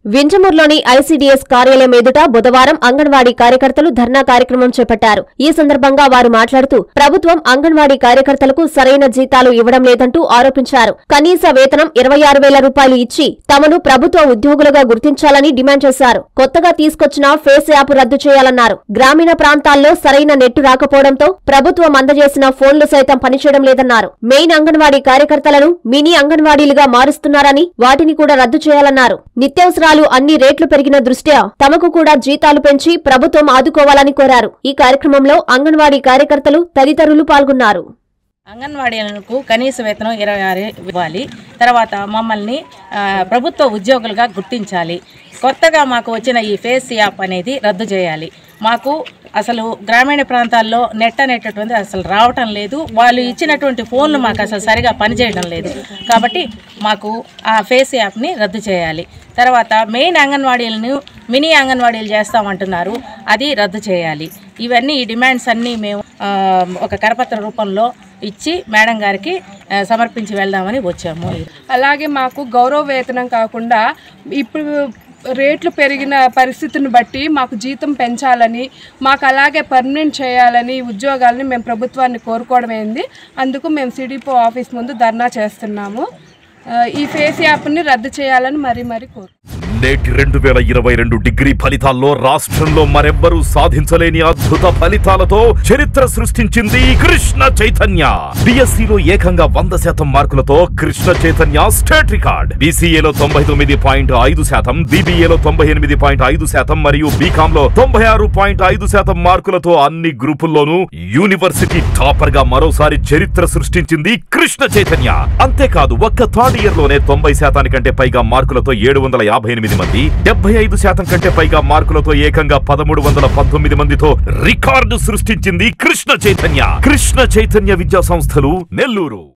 వింజమూరులోని ICDS కార్యాలయం ఎదుట బుధవారం అంగన్వాడీ కార్యకర్తలు ధర్నా కార్యక్రమం చేపట్టారు ఈ సందర్భంగా వారు మాట్లాడుతూ ప్రభుత్వం అంగన్వాడీ కార్యకర్తలకు సరైన జీతాలు ఇవ్వడం లేదంటూ ఆరోపించారు కనీస వేతనం ఇరవై ఆరు వేల రూపాయలు ఇచ్చి తమను ప్రభుత్వ ఉద్యోగులుగా గుర్తించాలని డిమాండ్ చేశారు కొత్తగా తీసుకొచ్చిన ఫేస్ యాప్ రద్దు చేయాలన్నారు గ్రామీణ ప్రాంతాల్లో సరైన నెట్టు రాకపోవడంతో ప్రభుత్వం అందజేసిన ఫోన్లు సైతం పనిచేయడం లేదన్నారు మెయిన్ అంగన్వాడీ కార్యకర్తలను మినీ అంగన్వాడీలుగా మారుస్తున్నారని వాటిని కూడా రద్దు చేయాలన్నారు నిత్యావసరాలు అన్ని రేట్లు పెరిగిన దృష్ట్యా తమకు కూడా జీతాలు పెంచి ప్రభుత్వం ఆదుకోవాలని కోరారు ఈ కార్యక్రమంలో అంగన్వాడీ కార్యకర్తలు తదితరులు పాల్గొన్నారు అంగన్వాడీలకు కనీస వేతనం ఇరవై ఆరు ఇవ్వాలి తర్వాత మమ్మల్ని ఆ, ప్రభుత్వ ఉద్యోగులుగా గుర్తించాలి కొత్తగా మాకు వచ్చిన ఈ ఫేస్ యాప్ అనేది రద్దు చేయాలి మాకు అసలు గ్రామీణ ప్రాంతాల్లో నెట్ అనేటటువంటి అసలు రావటం లేదు వాళ్ళు ఇచ్చినటువంటి ఫోన్లు మాకు అసలు సరిగా పనిచేయడం లేదు కాబట్టి మాకు ఆ ఫేస్ యాప్ని రద్దు చేయాలి తర్వాత మెయిన్ అంగన్వాడీలను మినీ అంగన్వాడీలు చేస్తామంటున్నారు అది రద్దు చేయాలి ఇవన్నీ ఈ డిమాండ్స్ అన్నీ మేము ఆ, ఒక కరపత్ర రూపంలో ఇచ్చి మేడం గారికి ఆ, సమర్పించి వెళ్దామని వచ్చాము అలాగే మాకు గౌరవ వేతనం కాకుండా ఇప్పుడు రేట్లు పెరిగిన పరిస్థితిని బట్టి మాకు జీతం పెంచాలని మాకు అలాగే పర్మనెంట్ చేయాలని ఈ ఉద్యోగాలని మేము ప్రభుత్వాన్ని కోరుకోవడం అయింది అందుకు మేము సిడిపో ఆఫీస్ ముందు ధర్నా చేస్తున్నాము ఆ, ఈ ఫేస్ యాప్ని రద్దు చేయాలని మరీ మరీ కోరు నేటి రెండు వేల ఇరవై రెండు డిగ్రీ ఫలితాల్లో రాష్ట్రంలో మరెవ్వరూ సాధించలేని అద్భుత ఫలితాలతో చరిత్ర సృష్టించింది కృష్ణ చైతన్య బిఎస్సిలో ఏకంగా వంద శాతం మార్కులతో కృష్ణ చైతన్య స్టేట్ రికార్డ్ బీసీఏలో తొంభై తొమ్మిది పాయింట్ ఐదు శాతం బీబీఏలో తొంభై ఎనిమిది పాయింట్ ఐదు శాతం మరియు బీకామ్ లో తొంభై ఆరు పాయింట్ ఐదు శాతం మార్కులతో అన్ని గ్రూపుల్లోనూ యూనివర్సిటీ టాపర్ గా మరోసారి చరిత్ర సృష్టించింది కృష్ణ చైతన్య అంతేకాదు ఒక్క థర్డ్ ఇయర్ లోనే తొంభై శాతానికంటే పైగా మార్కులతో ఏడు వందల యాభై ఎనిమిది మంది డెబ్బై ఐదు శాతం కంటే పైగా మార్కులతో ఏకంగా పదమూడు వందల పంతొమ్మిది మందితో రికార్డు సృష్టించింది కృష్ణ చైతన్య కృష్ణ చైతన్య విద్యా సంస్థలు నెల్లూరు